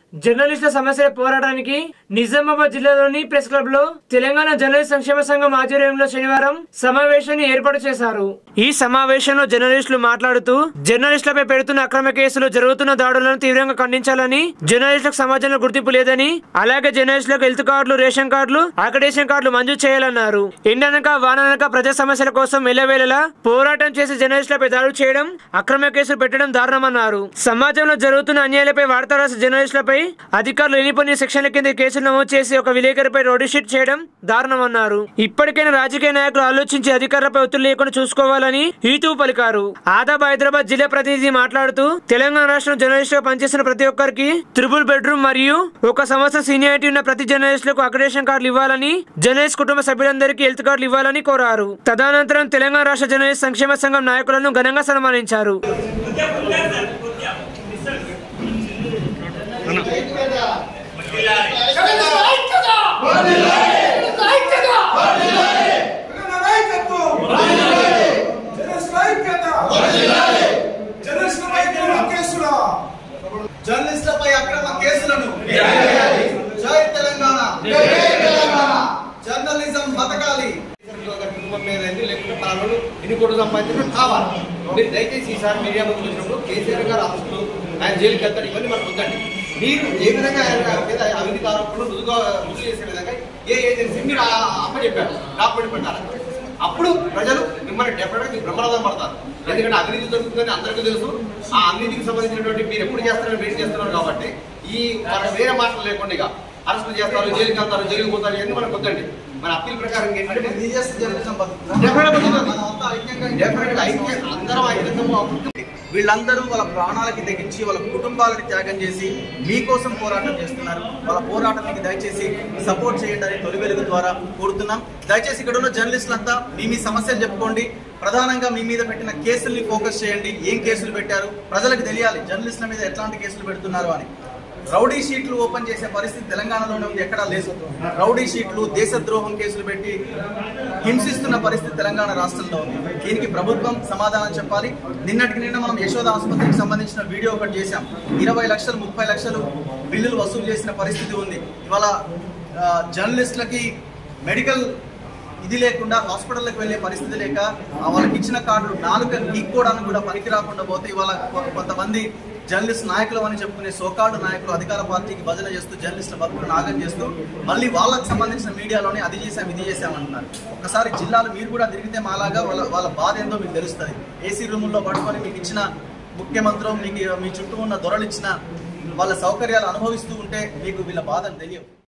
జర్నలిస్టుల సమస్యల పోరాటానికి నిజామాబాద్ జిల్లాలోని ప్రెస్ క్లబ్ లో తెలంగాణ జర్నలిస్ట్ సంక్షేమ సంఘం ఆధ్వర్యంలో శనివారం సమావేశాన్ని ఏర్పాటు చేశారు ఈ సమావేశంలో జర్నలిస్టులు మాట్లాడుతూ జర్నలిస్టులపై పెడుతున్న అక్రమ కేసులు జరుగుతున్న దాడులను తీవ్రంగా ఖండించాలని జర్నలిస్టులకు సమాజంలో గుర్తింపు లేదని అలాగే జర్నలిస్టులకు హెల్త్ కార్డులు రేషన్ కార్డులు అక్రిడేషన్ కార్డులు మంజూరు చేయాలన్నారు ఎండనక వాననక ప్రజా సమస్యల కోసం ఎల్లవేళలా పోరాటం చేసి జర్నలిస్టులపై దాడులు చేయడం అక్రమ కేసులు పెట్టడం దారుణమన్నారు సమాజంలో జరుగుతున్న అన్యాయాలపై వార్తా రాసే జర్నలిస్టులపై అధికారులు లేనిపోని సెక్షన్ల కింద కేసులు నమోదు చేసి ఒక విలేకరిపై రోడ్డు షీట్ చేయడం దారుణమన్నారు ఇప్పటికైనా రాజకీయ నాయకులు ఆలోచించి అధికారులపై ఒత్తిడి లేకుండా చూసుకోవాలని హీతూ పలికారు ఆదాబ్ హైదరాబాద్ జిల్లా ప్రతినిధి మాట్లాడుతూ తెలంగాణ రాష్ట్రం జర్నలిస్టుగా పనిచేస్తున్న ప్రతి ఒక్కరికి త్రిబుల్ బెడ్రూమ్ మరియు ఒక సంవత్సరం సీనియారిటీ ఉన్న ప్రతి జర్నలిస్టులకు అక్రిడేషన్ కార్డులు ఇవ్వాలని జర్నలిస్ట్ కుటుంబ సభ్యులందరికీ హెల్త్ కార్డులు ఇవ్వాలని కోరారు తదనంతరం తెలంగాణ రాష్ట్ర జర్నలిస్ట్ సంక్షేమ సంఘం నాయకులను ఘనంగా సన్మానించారు జర్నలిస్టులపై అక్రమ కేసులను జై తెలంగాణ జర్నలిజం బతకాలి కుటుంబం మీద అయింది లేకుంటే పలానా ఎన్ని కోట్లు సంపాదించడం కావాలి మీరు దయచేసి ఈసారి మీడియా ముందు వచ్చినప్పుడు కేసీఆర్ గారు అరెస్టులు ఆయన జైలుకి వెళ్తారు ఇవన్నీ మనకు ఉందండి మీరు ఏ విధంగా ఆయన మీద అవినీతి ఆరోపణలు రుజుగా రుజువు చేసే విధంగా ఏ ఏజెన్సీ మీరు అప్పచెప్పారు డాక్యుమెంట్ పెట్టారు అప్పుడు ప్రజలు మిమ్మల్ని డెఫినెట్గా మీకు బ్రహ్మరథం పడతారు ఎందుకంటే అవినీతి జరుగుతుందని అందరికీ తెలుసు ఆ అవినీతికి సంబంధించినటువంటి మీరు ఎప్పుడు చేస్తారని వెయిట్ చేస్తున్నారు కాబట్టి ఈ వాళ్ళకి వేరే మాటలు లేకుండా ఇక అరెస్టులు చేస్తారు జైలుకి వెళ్తారు జైలుకి పోతారు ఇవన్నీ మనకు వద్దండి మన అప్పీల్ ప్రకారం ఏంటంటే ఇది చేస్తే జర్నలిజం బతుకుతుందా? Definitely బతుకుతుంది. మనమంతా ఐక్యంగా డెఫినెట్గా ఐక్య అందరం ఐక్యంగా ఉంటుంది వీళ్ళందరూ వాళ్ళ ప్రాణాలకి తెగించి వాళ్ళ కుటుంబాలని త్యాగం చేసి మీకోసం పోరాటం చేస్తున్నారు వాళ్ళ పోరాటానికి దయచేసి సపోర్ట్ చేయండి అని తొలి వెలుగు ద్వారా కోరుతున్నాం దయచేసి ఇక్కడ ఉన్న జర్నలిస్టులంతా మీ మీ సమస్యలు చెప్పుకోండి ప్రధానంగా మీ మీద పెట్టిన కేసుల్ని ఫోకస్ చేయండి ఏం కేసులు పెట్టారు ప్రజలకు తెలియాలి జర్నలిస్టుల మీద ఎట్లాంటి కేసులు పెడుతున్నారు అని రౌడీ షీట్లు ఓపెన్ చేసే పరిస్థితి తెలంగాణలోనే ఉంది ఎక్కడా లేదు రౌడీ షీట్లు దేశద్రోహం కేసులు పెట్టి హింసిస్తున్న పరిస్థితి తెలంగాణ రాష్ట్రంలో ఉంది దీనికి ప్రభుత్వం సమాధానం చెప్పాలి నిన్నటికి నిన్న మనం యశోద ఆసుపత్రికి సంబంధించిన వీడియో ఒకటి చేశాం ఇరవై లక్షలు ముప్పై లక్షలు బిల్లులు వసూలు చేసిన పరిస్థితి ఉంది ఇవాళ ఆ, జర్నలిస్టులకి మెడికల్ ఇది లేకుండా హాస్పిటల్కి వెళ్ళే పరిస్థితి లేక ఆ వాళ్ళకి ఇచ్చిన కార్డులు నాలుక గీక్కోవడానికి కూడా పనికి రాకుండా పోతే ఇవాళ కొ- కొంతమంది జర్నలిస్ట్ నాయకులు అని చెప్పుకునే సోకాడు నాయకులు అధికార పార్టీకి భజన చేస్తూ జర్నలిస్టుల బతుకులు నాగం చేస్తూ మళ్ళీ వాళ్ళకి సంబంధించిన మీడియాలోనే అది చేశాం ఇది చేశాం అంటున్నారు ఒకసారి జిల్లాలు మీరు కూడా తిరిగితే మాలాగా వాళ్ళ వాళ్ళ బాధ ఏందో మీకు తెలుస్తుంది ఏసీ రూముల్లో పడుకొని మీకు ఇచ్చిన ముఖ్యమంత్రి మీకు మీ చుట్టూ ఉన్న దొరలు ఇచ్చిన వాళ్ళ సౌకర్యాలు అనుభవిస్తూ ఉంటే మీకు వీళ్ళ బాధలు తెలియవు